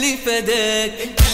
شاغلني فداك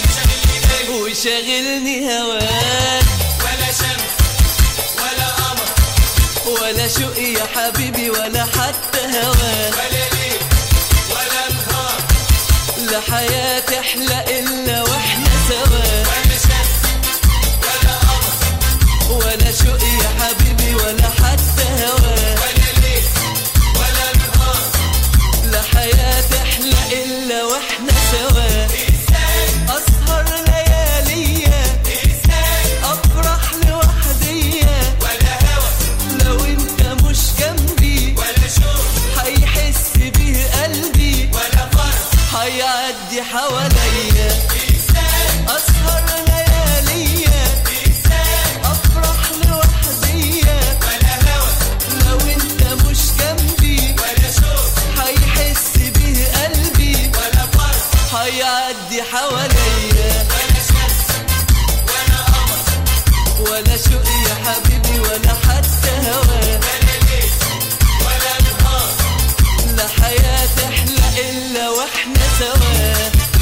وشاغلني هواك ولا شمس ولا قمر ولا شوق يا حبيبي ولا حتى هواك ولا ليل ولا نهار لا حياة تحلى إلا وإحنا سوا ولا شمس ولا قمر ولا شوق يا حبيبي ولا حتى هواك ولا ليل ولا نهار لا حياة تحلى إلا وإحنا سوا ازاي أسهر لياليا ازاي أفرح لوحديا ولا هوى لو أنت مش جنبي ولا شوق هيحس بيه قلبي ولا فرح هيعدي حواليا ازاي أسهر لياليا ازاي أفرح لوحديا ولا هوى لو أنت مش جنبي ولا شوق هيحس بيه قلبي ولا فرح هيعدي حواليا ولا شمس ولا قمر ولا شوق يا حبيبي ولا حتى هواك ولا ليل ولا نهار لا حياة تحلى إلا وإحنا سوا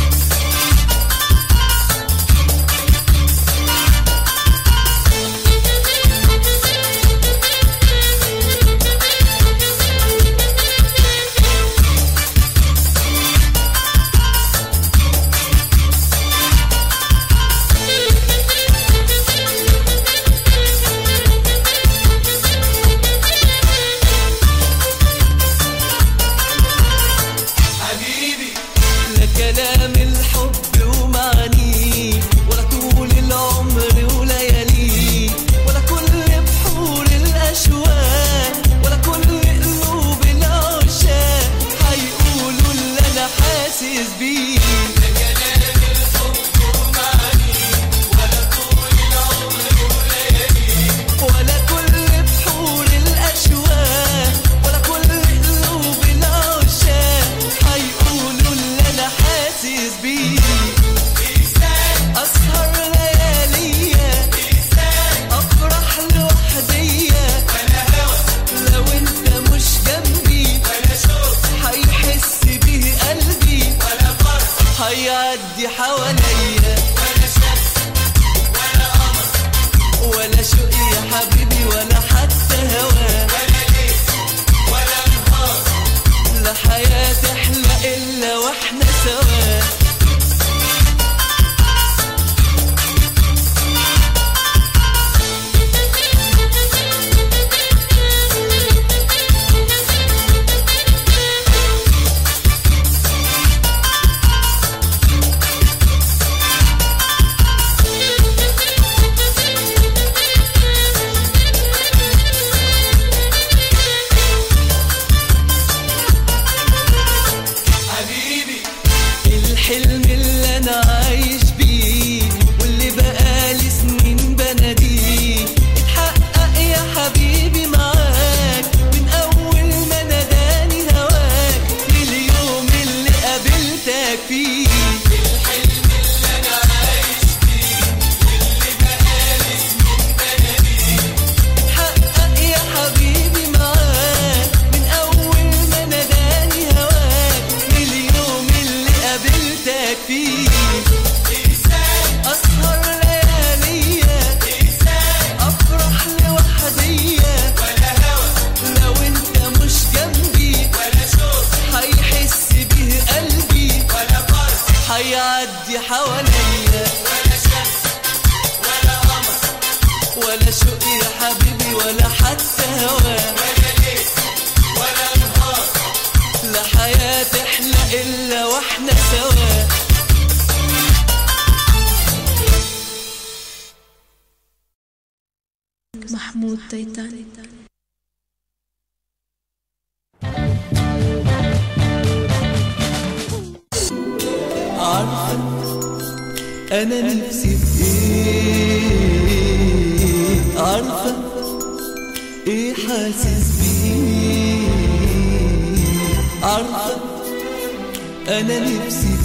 حبيبي لا كلام الحب ومعانيه ولا طول العمر ولياليه ولا كل بحور الأشواق ولا كل قلوب العشاق هيقولوا اللي أنا حاسس بيه كلام الحب ومعاني ولا طول العمر وليالي ولا كل بحور الأشواق ولا كل قلوب العشاق هيقولوا اللي أنا حاسس بيه ازاي أسهر لياليا ازاي أفرح لوحديا ولا هوى لو أنت مش جنبي ولا شوق هيحس بيه قلبي ولا فرح هيعدي حواليا ولا شمس ولا قمر ولا شوق يا حبيبي ولا حتى هواك ولا ليل ولا نهار لا حياة تحلى إلا وإحنا سوا حبيبي الحلم اللي أنا عايش بيه واللي بقالي سنين بناديه اتحقق يا حبيبي معاك من أول ما ناداني هواك لليوم اللي قابلتك فيه الحلم اللي انا عايش فيه اللي بقالي سنين بناديه اتحقق يا حبيبي معاك من أول ما ناداني هواك لليوم اللي قابلتك فيه ازاي أسهر لياليا ازاي أفرح لوحديا ولا هوى لو أنت مش جنبي ولا شوق هيحس بيه قلبي ولا فرح هيعدي حواليا ولا شمس ولا قمر ولا شوق يا حبيبي ولا حتى هواك ولا ليل ولا نهار لا حياة تحلى إلا وإحنا سوا محمود تيتاني عارفة أنا نفسي في إيه عارفة إيه حاسس بيه عارفة أنا نفسي